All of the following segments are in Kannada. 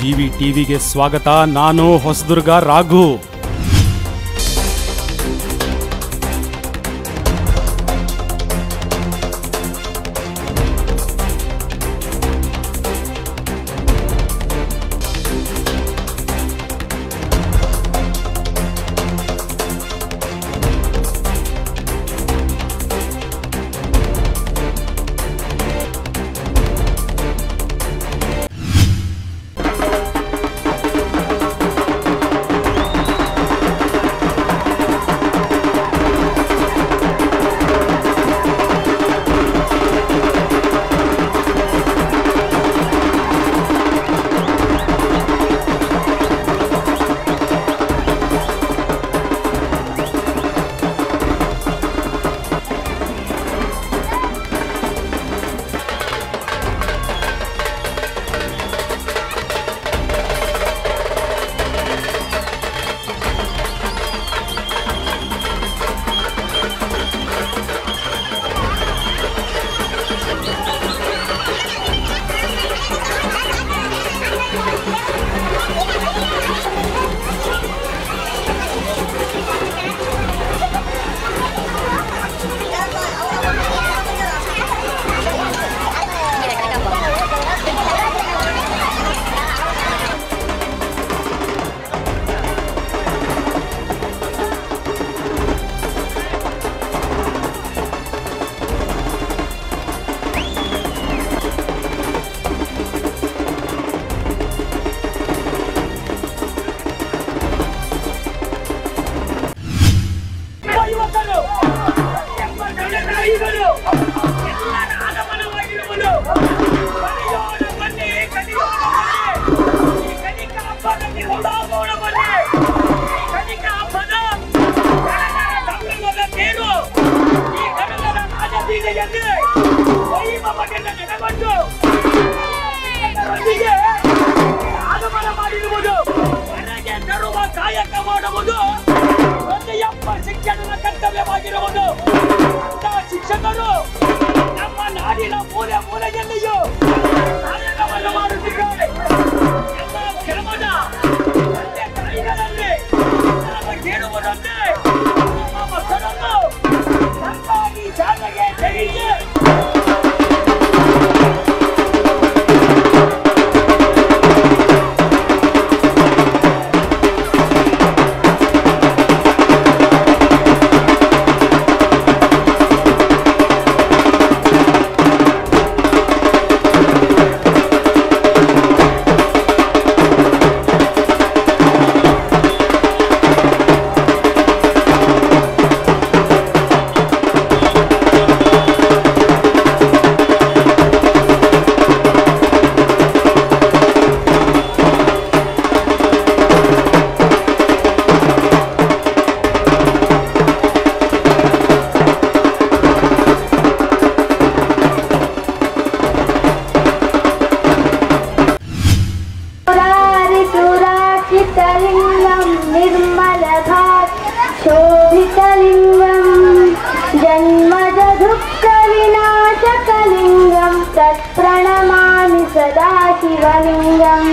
ಜಿವಿ ಟಿವಿಗೆ ಸ್ವಾಗತ ನಾನು ಹೊಸದುರ್ಗ ರಾಘು ಯುವಕರು ಎಂಬ ನಾಯಿಗಳು ಎಲ್ಲರ ಆಗಮನವಾಗಿರುವುದು ಕಲಿಯೋಣ ಬನ್ನಿ ಕಲಿಯೋಣ ಬನ್ನಿ ಈ ಕಲಿಕ ಹಬ್ಬದಲ್ಲಿ ಒಂದಾಗೋಣ ಬನ್ನಿ ಈ ಕಲಿಕ ಹಬ್ಬದ ಕಡಲರ ಸಂಭ್ರಮದ ತೇರು ಈ ಕಡಲರ ರಾಜಬೀದಿಯಲ್ಲಿ ವೈಭವದಿಂದ ನೆಲೆಗೊಂಡು ಜನರೊಂದಿಗೆ ಆಗಮನ ಮಾಡಿರುವುದು ಹೊರಗೆ ತರುವ ಕಾಯಕ ಮಾಡುವುದು ಪ್ರತಿಯೊಬ್ಬ ಶಿಕ್ಷಣದ ಕರ್ತವ್ಯವಾಗಿರುವುದು ಅಂತ ಶಿಕ್ಷಕರು ನಮ್ಮ ನಾಡಿನ ಮೂಲೆ ಮೂಲೆಯಲ್ಲಿಯೂ ನಾಟಕವನ್ನು ಮಾಡುತ್ತಿದ್ದಾರೆ ಎಲ್ಲ ಶ್ರಮದ ತಂದೆ ತಾಯಿಗಳಲ್ಲಿ ನಾವು ಕೇಳುವುದೊಂದೇ ನಮ್ಮ ಮಕ್ಕಳನ್ನು ಸರ್ಕಾರಿ ಶಾಲೆಗೆ ತೆಗೆದು सुरारिसुराक्षितलिङ्गं निर्मलभात् शोभितलिङ्गं जन्मजदुःखविनाशकलिङ्गं तत्प्रणमामि सदा शिवलिङ्गम्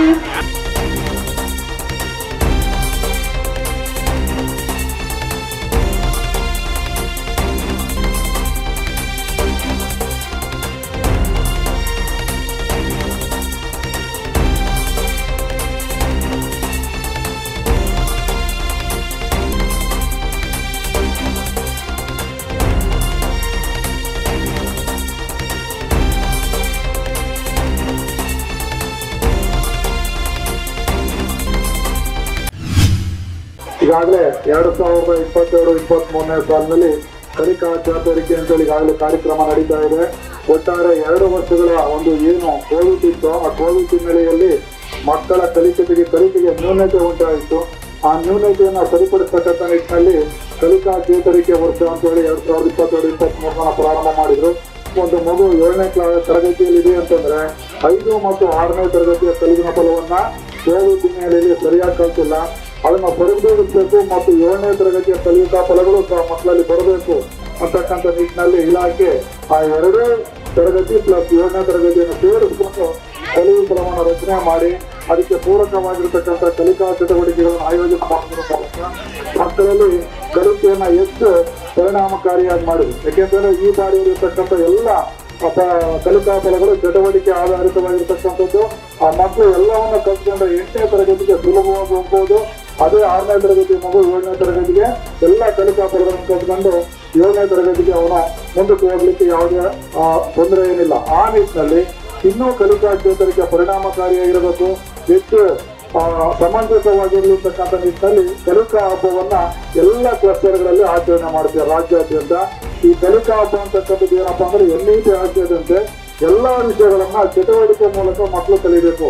ಈಗಾಗಲೇ ಎರಡು ಸಾವಿರದ ಇಪ್ಪತ್ತೆರಡು ಇಪ್ಪತ್ತ್ ಮೂರನೇ ಸಾಲಿನಲ್ಲಿ ಕಲಿಕಾ ಚೇತರಿಕೆ ಅಂತೇಳಿ ಈಗಾಗಲೇ ಕಾರ್ಯಕ್ರಮ ನಡೀತಾ ಇದೆ ಒಟ್ಟಾರೆ ಎರಡು ವರ್ಷಗಳ ಒಂದು ಏನು ಕೋವಿಡ್ ಇತ್ತು ಆ ಕೋವಿಡ್ ಹಿನ್ನೆಲೆಯಲ್ಲಿ ಮಕ್ಕಳ ಕಲಿಕೆಗೆ ಕಲಿಕೆಗೆ ನ್ಯೂನತೆ ಉಂಟಾಯಿತು ಆ ನ್ಯೂನತೆಯನ್ನ ಸರಿಪಡಿಸ್ತಕ್ಕಂಥ ನಿಟ್ಟಿನಲ್ಲಿ ಕಲಿಕಾ ಚೇತರಿಕೆ ವರ್ಷ ಅಂತೇಳಿ ಎರಡ್ ಸಾವಿರದ ಇಪ್ಪತ್ತೆರಡು ಇಪ್ಪತ್ತ್ ಮೂರನ ಪ್ರಾರಂಭ ಮಾಡಿದ್ರು ಒಂದು ಮಗು ಏಳನೇ ಕ್ಲಾಸ್ ತರಗತಿಯಲ್ಲಿ ಇದೆ ಅಂತಂದ್ರೆ ಐದು ಮತ್ತು ಆರನೇ ತರಗತಿಯ ಕಲಿವಿನ ಫಲವನ್ನ ಕೋವಿಡ್ ಹಿನ್ನೆಲೆಯಲ್ಲಿ ಸರಿಯಾಗಿ ಕಲ್ತಿಲ್ಲ ಅದನ್ನ ಪರಿಶೋಧಿಸಬೇಕು ಮತ್ತು ಏಳನೇ ತರಗತಿಯ ಕಲಿಯುತ್ತಾ ಫಲಗಳು ಸಹ ಮಕ್ಕಳಲ್ಲಿ ಬರಬೇಕು ಅಂತಕ್ಕಂಥ ನಿಟ್ಟಿನಲ್ಲಿ ಇಲಾಖೆ ಆ ಎರಡೇ ತರಗತಿ ಪ್ಲಸ್ ಏಳನೇ ತರಗತಿಯನ್ನು ಸೇರಿಸ್ಕೊಂಡು ಕಲಿಯು ಕ್ರಮವನ್ನು ರಚನೆ ಮಾಡಿ ಅದಕ್ಕೆ ಪೂರಕವಾಗಿರ್ತಕ್ಕಂಥ ಕಲಿಕಾ ಚಟುವಟಿಕೆಗಳನ್ನು ಆಯೋಜನೆ ಮಾಡೋದ್ರ ಮೂಲಕ ಮಕ್ಕಳಲ್ಲಿ ಕಲಿಕೆಯನ್ನ ಹೆಚ್ಚು ಪರಿಣಾಮಕಾರಿಯಾಗಿ ಮಾಡಿದೆ ಯಾಕೆಂತಂದ್ರೆ ಈ ಬಾರಿ ಇರತಕ್ಕಂಥ ಎಲ್ಲ ಅಪ- ಕಲಿಕಾ ಫಲಗಳು ಚಟುವಟಿಕೆ ಆಧಾರಿತವಾಗಿರ್ತಕ್ಕಂಥದ್ದು ಆ ಮಕ್ಕಳು ಎಲ್ಲವನ್ನ ಕಲ್ತ್ಕೊಂಡ್ರೆ ಎಂಟನೇ ತರಗತಿಗೆ ಸುಲಭವಾಗಿ ಹೋಗ್ಬೋದು ಅದೇ ಆರನೇ ತರಗತಿ ಮಗು ಏಳನೇ ತರಗತಿಗೆ ಎಲ್ಲ ಕಲಿಕಾ ಫಲಗಳನ್ನು ಕಲ್ತ್ಕೊಂಡು ಏಳನೇ ತರಗತಿಗೆ ಅವನು ಮುಂದಕ್ಕೆ ಹೋಗ್ಲಿಕ್ಕೆ ಯಾವುದೇ ಆ, ತೊಂದರೆ ಏನಿಲ್ಲ ಆ ನಿಟ್ಟಿನಲ್ಲಿ ಇನ್ನೂ ಕಲಿಕಾ ಚೇತರಿಕೆ ಪರಿಣಾಮಕಾರಿಯಾಗಿರಬೇಕು ಹೆಚ್ಚು ಆ, ಸಮಂಜಸವಾಗಿರತಕ್ಕಂಥ ನಿಟ್ಟಿನಲ್ಲಿ ಕಲಿಕಾ ಹಬ್ಬವನ್ನ ಎಲ್ಲ ಕ್ಲಸ್ಟರ್ಗಳಲ್ಲಿ ಆಚರಣೆ ಮಾಡ್ತೀವಿ ರಾಜ್ಯಾದ್ಯಂತ ಈ ಕಲಿಕಾ ಹಬ್ಬ ಅಂತಕ್ಕಂಥದ್ದು ಏನಪ್ಪಾ ಅಂದ್ರೆ ಎನ್ ಇ ಟಿ ರಾಜ್ಯಾದ್ಯಂತ ಎಲ್ಲಾ ವಿಷಯಗಳನ್ನ ಚಟುವಟಿಕೆ ಮೂಲಕ ಮಕ್ಕಳು ಕಲಿಬೇಕು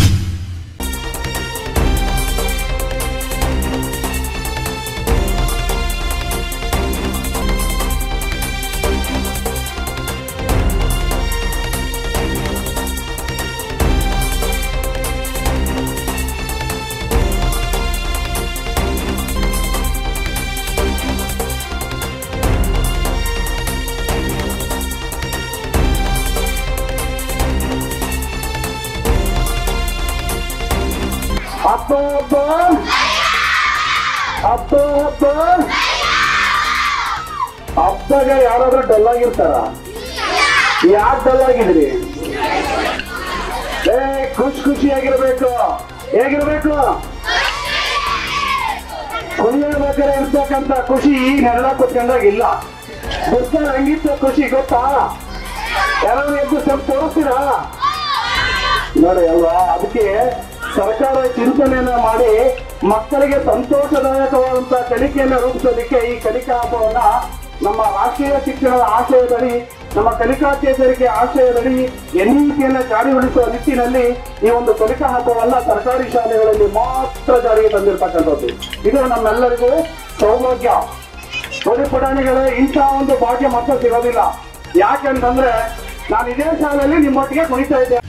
ಹಬ್ಬ ಹಬ್ಬ ಹಬ್ಬ ಹಬ್ಬ ಹಬ್ಬಗ ಯಾರಾದ್ರೂ ಡಲ್ ಆಗಿರ್ತಾರ ಯಾಕೆ ಡಲ್ ಆಗಿದ್ರಿ ಏ ಖುಷಿ ಖುಷಿಯಾಗಿರ್ಬೇಕು ಹೇಗಿರ್ಬೇಕು ಕುಣಿಯಬೇಕಾದ್ರೆ ಇರ್ತಕ್ಕಂಥ ಖುಷಿ ನೆರಳ ಕುತ್ಕೊಂಡಾಗ ಇಲ್ಲ ಗೊತ್ತಾ ಹಂಗಿತ್ತ ಖುಷಿ ಗೊತ್ತಾ ಯಾರಾದ್ರೂ ಎದ್ದು ಸ್ವಲ್ಪ ತೋರಿಸ್ತೀರಾ ನೋಡಿ ಅಲ್ವಾ ಅದಕ್ಕೆ ಸರ್ಕಾರ ಚಿಂತನೆಯನ್ನ ಮಾಡಿ ಮಕ್ಕಳಿಗೆ ಸಂತೋಷದಾಯಕವಾದಂತಹ ಕಲಿಕೆಯನ್ನ ರೂಪಿಸೋದಕ್ಕೆ ಈ ಕಲಿಕಾ ಹಬ್ಬವನ್ನ ನಮ್ಮ ರಾಷ್ಟ್ರೀಯ ಶಿಕ್ಷಣದ ಆಶಯದಡಿ ನಮ್ಮ ಕಲಿಕಾ ಚೇತರಿಕೆ ಆಶಯದಡಿ ಎನ್ಇಟಿಯನ್ನ ಜಾರಿಗೊಳಿಸುವ ನಿಟ್ಟಿನಲ್ಲಿ ಈ ಒಂದು ಕಲಿಕಾ ಹಬ್ಬವನ್ನ ಸರ್ಕಾರಿ ಶಾಲೆಗಳಲ್ಲಿ ಮಾತ್ರ ಜಾರಿಗೆ ತಂದಿರತಕ್ಕಂಥದ್ದು ಇದು ನಮ್ಮೆಲ್ಲರಿಗೂ ಸೌಭಾಗ್ಯ ನೋಡಿ ಪುಟಾಣಿಗಳೇ ಇಂಥ ಒಂದು ಭಾಗ್ಯ ಮತ್ತೆ ಸಿಗೋದಿಲ್ಲ ಯಾಕೆಂತಂದ್ರೆ ನಾನು ಇದೇ ಶಾಲೆಯಲ್ಲಿ ನಿಮ್ಮೊಟ್ಟಿಗೆ ಕುಣಿತಾ ಇದ್ದೆ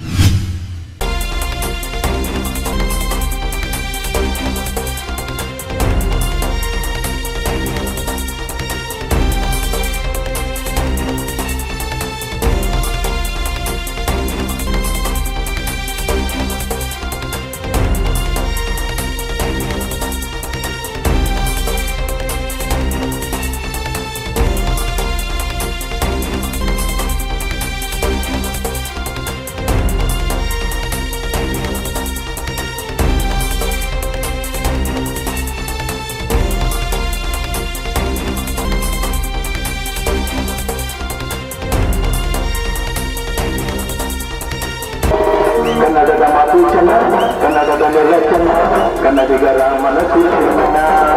ಕನ್ನಡದ ಮಾತು ಚೆನ್ನ ಕನ್ನಡದ ನೆಲ ಚೆನ್ನ ಕನ್ನಡಿಗರ ಮನಸ್ಸು ಚೆನ್ನ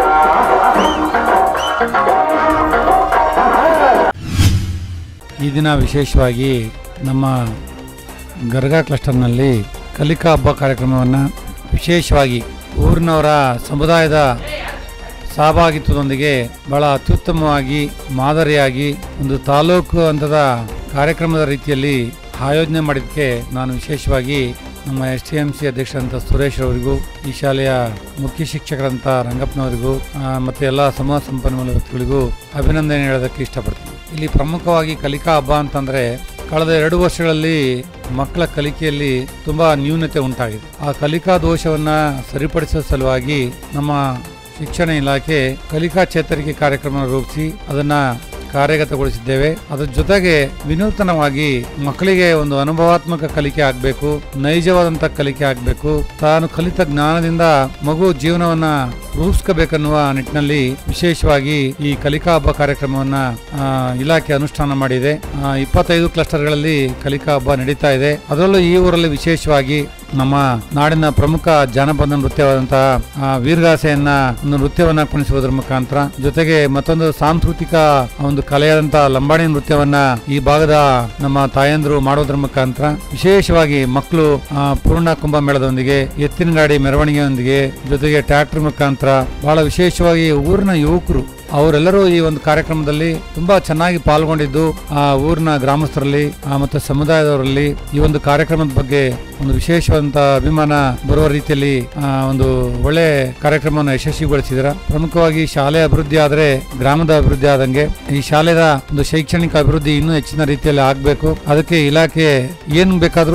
ಈ ದಿನ ವಿಶೇಷವಾಗಿ ನಮ್ಮ ಗರ್ಗಾ ಕ್ಲಸ್ಟರ್ನಲ್ಲಿ ಕಲಿಕಾ ಹಬ್ಬ ಕಾರ್ಯಕ್ರಮವನ್ನು ವಿಶೇಷವಾಗಿ ಊರಿನವರ ಸಮುದಾಯದ ಸಹಭಾಗಿತ್ವದೊಂದಿಗೆ ಬಹಳ ಅತ್ಯುತ್ತಮವಾಗಿ ಮಾದರಿಯಾಗಿ ಒಂದು ತಾಲೂಕು ಹಂತದ ಕಾರ್ಯಕ್ರಮದ ರೀತಿಯಲ್ಲಿ ಆಯೋಜನೆ ಮಾಡಿದ್ದಕ್ಕೆ ನಾನು ವಿಶೇಷವಾಗಿ ನಮ್ಮ ಎಸ್ ಟಿ ಎಂ ಸಿ ಅಧ್ಯಕ್ಷರಂತ ಸುರೇಶ್ ಅವರಿಗೂ ಈ ಶಾಲೆಯ ಮುಖ್ಯ ಶಿಕ್ಷಕರಂತ ರಂಗಪ್ಪನವರಿಗೂ ಆ, ಮತ್ತೆ ಎಲ್ಲ ಸಮೂಹ ಸಂಪನ್ಮೂಲ ವ್ಯಕ್ತಿಗಳಿಗೂ ಅಭಿನಂದನೆ ಹೇಳೋದಕ್ಕೆ ಇಷ್ಟಪಡ್ತೀನಿ ಇಲ್ಲಿ ಪ್ರಮುಖವಾಗಿ ಕಲಿಕಾ ಹಬ್ಬ ಅಂತಂದ್ರೆ ಕಳೆದ ಎರಡು ವರ್ಷಗಳಲ್ಲಿ ಮಕ್ಕಳ ಕಲಿಕೆಯಲ್ಲಿ ತುಂಬಾ ನ್ಯೂನತೆ ಉಂಟಾಗಿದೆ ಆ ಕಲಿಕಾ ದೋಷವನ್ನ ಸರಿಪಡಿಸುವ ಸಲುವಾಗಿ ನಮ್ಮ ಶಿಕ್ಷಣ ಇಲಾಖೆ ಕಲಿಕಾ ಚೇತರಿಕೆ ಕಾರ್ಯಕ್ರಮ ರೂಪಿಸಿ ಅದನ್ನ ಕಾರ್ಯಗತಗೊಳಿಸಿದ್ದೇವೆ ಅದರ ಜೊತೆಗೆ ವಿನೂತನವಾಗಿ ಮಕ್ಕಳಿಗೆ ಒಂದು ಅನುಭವಾತ್ಮಕ ಕಲಿಕೆ ಆಗಬೇಕು ನೈಜವಾದಂತ ಕಲಿಕೆ ಆಗಬೇಕು ತಾನು ಕಲಿತ ಜ್ಞಾನದಿಂದ ಮಗು ಜೀವನವನ್ನ ರೂಪಿಸ್ಕೋಬೇಕನ್ನುವ ನಿಟ್ಟಿನಲ್ಲಿ ವಿಶೇಷವಾಗಿ ಈ ಕಲಿಕಾ ಹಬ್ಬ ಕಾರ್ಯಕ್ರಮವನ್ನ ಆ, ಇಲಾಖೆ ಅನುಷ್ಠಾನ ಮಾಡಿದೆ ಆ, ಇಪ್ಪತ್ತೈದು ಕ್ಲಸ್ಟರ್ಗಳಲ್ಲಿ ಕಲಿಕಾ ಹಬ್ಬ ನಡೀತಾ ಇದೆ ಅದರಲ್ಲೂ ಈ ಊರಲ್ಲಿ ವಿಶೇಷವಾಗಿ ನಮ್ಮ ನಾಡಿನ ಪ್ರಮುಖ ಜಾನಪದ ನೃತ್ಯವಾದಂತಹ ಆ, ವೀರಗಾಸೆಯನ್ನ ಒಂದು ನೃತ್ಯವನ್ನ ಕುಣಿಸುವುದರ ಮುಖಾಂತರ ಜೊತೆಗೆ ಮತ್ತೊಂದು ಸಾಂಸ್ಕೃತಿಕ ಒಂದು ಕಲೆಯಾದಂತಹ ಲಂಬಾಣಿ ನೃತ್ಯವನ್ನ ಈ ಭಾಗದ ನಮ್ಮ ತಾಯಂದ್ರು ಮಾಡೋದ್ರ ಮುಖಾಂತರ ವಿಶೇಷವಾಗಿ ಮಕ್ಕಳು ಆ, ಪೂರ್ಣ ಕುಂಭಮೇಳದೊಂದಿಗೆ ಎತ್ತಿನ ಗಾಡಿ ಮೆರವಣಿಗೆಯೊಂದಿಗೆ ಜೊತೆಗೆ ಟ್ರ್ಯಾಕ್ಟರ್ ಮುಖಾಂತರ ಬಹಳ ವಿಶೇಷವಾಗಿ ಊರಿನ ಯುವಕರು ಅವರೆಲ್ಲರೂ ಈ ಒಂದು ಕಾರ್ಯಕ್ರಮದಲ್ಲಿ ತುಂಬಾ ಚೆನ್ನಾಗಿ ಪಾಲ್ಗೊಂಡಿದ್ದು ಆ ಊರಿನ ಗ್ರಾಮಸ್ಥರಲ್ಲಿ ಆ, ಮತ್ತು ಸಮುದಾಯದವರಲ್ಲಿ ಈ ಒಂದು ಕಾರ್ಯಕ್ರಮದ ಬಗ್ಗೆ ಒಂದು ವಿಶೇಷವಾದಂತ ಅಭಿಮಾನ ಬರುವ ರೀತಿಯಲ್ಲಿ ಆ, ಒಂದು ಒಳ್ಳೆ ಕಾರ್ಯಕ್ರಮವನ್ನು ಯಶಸ್ವಿಗೊಳಿಸಿದ್ರ ಪ್ರಮುಖವಾಗಿ ಶಾಲೆ ಅಭಿವೃದ್ಧಿ ಆದ್ರೆ ಗ್ರಾಮದ ಅಭಿವೃದ್ಧಿ ಆದಂಗೆ ಈ ಶಾಲೆಯ ಒಂದು ಶೈಕ್ಷಣಿಕ ಅಭಿವೃದ್ಧಿ ಇನ್ನೂ ಹೆಚ್ಚಿನ ರೀತಿಯಲ್ಲಿ ಆಗ್ಬೇಕು ಅದಕ್ಕೆ ಇಲಾಖೆ ಏನ್ ಬೇಕಾದ್ರೂ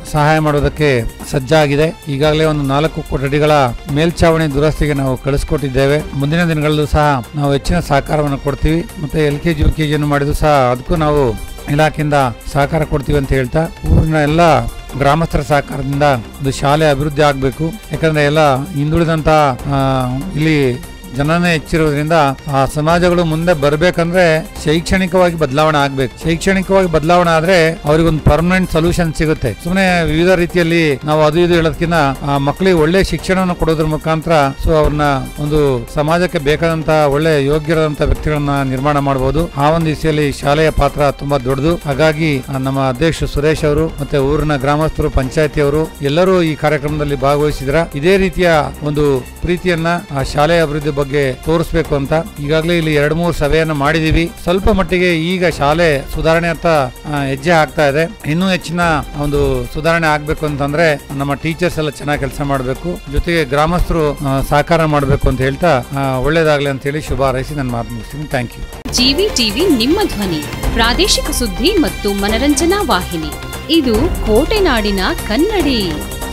ಸಹಾಯ ಮಾಡೋದಕ್ಕೆ ಸಜ್ಜಾಗಿದೆ ಈಗಾಗಲೇ ಒಂದು ನಾಲ್ಕು ಕೊಠಡಿಗಳ ಮೇಲ್ಛಾವಣಿ ದುರಸ್ತಿಗೆ ನಾವು ಕಳಿಸ್ಕೊಟ್ಟಿದ್ದೇವೆ ಮುಂದಿನ ದಿನಗಳಲ್ಲೂ ಸಹ ನಾವು ಹೆಚ್ಚಿನ ಸಹಕಾರವನ್ನು ಕೊಡ್ತೀವಿ ಮತ್ತೆ L K G U K ಜಿಯನ್ನು ಮಾಡಿದ್ರು ಸಹ ಅದಕ್ಕೂ ನಾವು ಇಲಾಖೆಯಿಂದ ಸಹಕಾರ ಕೊಡ್ತೀವಿ ಅಂತ ಹೇಳ್ತಾ ಊರಿನ ಎಲ್ಲ ಗ್ರಾಮಸ್ಥರ ಸಹಕಾರದಿಂದ ಒಂದು ಶಾಲೆ ಅಭಿವೃದ್ಧಿ ಆಗಬೇಕು ಯಾಕಂದ್ರೆ ಎಲ್ಲ ಹಿಂದುಳಿದಂತ ಆ, ಇಲ್ಲಿ ಜನನೇ ಹೆಚ್ಚಿರೋದ್ರಿಂದ ಆ ಸಮಾಜಗಳು ಮುಂದೆ ಬರಬೇಕಂದ್ರೆ ಶೈಕ್ಷಣಿಕವಾಗಿ ಬದಲಾವಣೆ ಆಗ್ಬೇಕು ಶೈಕ್ಷಣಿಕವಾಗಿ ಬದಲಾವಣೆ ಆದ್ರೆ ಅವ್ರಿಗೊಂದು ಪರ್ಮನೆಂಟ್ ಸೊಲ್ಯೂಷನ್ ಸಿಗುತ್ತೆ ಸುಮ್ಮನೆ ವಿವಿಧ ರೀತಿಯಲ್ಲಿ ನಾವು ಅದು ಇದು ಹೇಳೋದಕ್ಕಿಂತ ಆ ಮಕ್ಕಳಿಗೆ ಒಳ್ಳೆ ಶಿಕ್ಷಣವನ್ನು ಕೊಡೋದ್ರ ಮುಖಾಂತರ ಸೊ ಅವ್ರನ್ನ ಒಂದು ಸಮಾಜಕ್ಕೆ ಬೇಕಾದಂತ ಒಳ್ಳೆ ಯೋಗ್ಯರಾದಂತ ವ್ಯಕ್ತಿಗಳನ್ನ ನಿರ್ಮಾಣ ಮಾಡಬಹುದು ಆ ಒಂದು ದಿಸೆಯಲ್ಲಿ ಶಾಲೆಯ ಪಾತ್ರ ತುಂಬಾ ದೊಡ್ಡದು ಹಾಗಾಗಿ ಆ, ನಮ್ಮ ಅಧ್ಯಕ್ಷ ಸುರೇಶ್ ಅವರು ಮತ್ತೆ ಊರಿನ ಗ್ರಾಮಸ್ಥರು ಪಂಚಾಯತಿಯವರು ಎಲ್ಲರೂ ಈ ಕಾರ್ಯಕ್ರಮದಲ್ಲಿ ಭಾಗವಹಿಸಿದ್ರ ಇದೇ ರೀತಿಯ ಒಂದು ಪ್ರೀತಿಯನ್ನ ಆ ಶಾಲೆಯ ಅಭಿವೃದ್ಧಿ ಬಗ್ಗೆ ತೋರಿಸ್ಬೇಕು ಅಂತ ಈಗಾಗಲೇ ಇಲ್ಲಿ ಎರಡು ಮೂರು ಸಭೆಯನ್ನ ಮಾಡಿದೀವಿ ಸ್ವಲ್ಪ ಮಟ್ಟಿಗೆ ಈಗ ಶಾಲೆ ಸುಧಾರಣೆ ಅಂತ ಆ, ಹೆಜ್ಜೆ ಆಗ್ತಾ ಇದೆ ಇನ್ನೂ ಹೆಚ್ಚಿನ ಒಂದು ಸುಧಾರಣೆ ಆಗ್ಬೇಕು ಅಂತಂದ್ರೆ ನಮ್ಮ ಟೀಚರ್ಸ್ ಎಲ್ಲ ಚೆನ್ನಾಗಿ ಕೆಲಸ ಮಾಡಬೇಕು ಜೊತೆಗೆ ಗ್ರಾಮಸ್ಥರು ಆ, ಸಹಕಾರ ಮಾಡಬೇಕು ಅಂತ ಹೇಳ್ತಾ ಆ, ಒಳ್ಳೇದಾಗ್ಲಿ ಅಂತ ಹೇಳಿ ಶುಭ ಹಾರೈಸಿ ನಾನು ಮಾತು ಮುಗಿಸ್ತೀನಿ ಥ್ಯಾಂಕ್ ಯು ಜಿವಿ ಟಿವಿ ನಿಮ್ಮ ಧ್ವನಿ ಪ್ರಾದೇಶಿಕ ಸುದ್ದಿ ಮತ್ತು ಮನರಂಜನಾ ವಾಹಿನಿ ಇದು ಕೋಟೆನಾಡಿನ ಕನ್ನಡಿ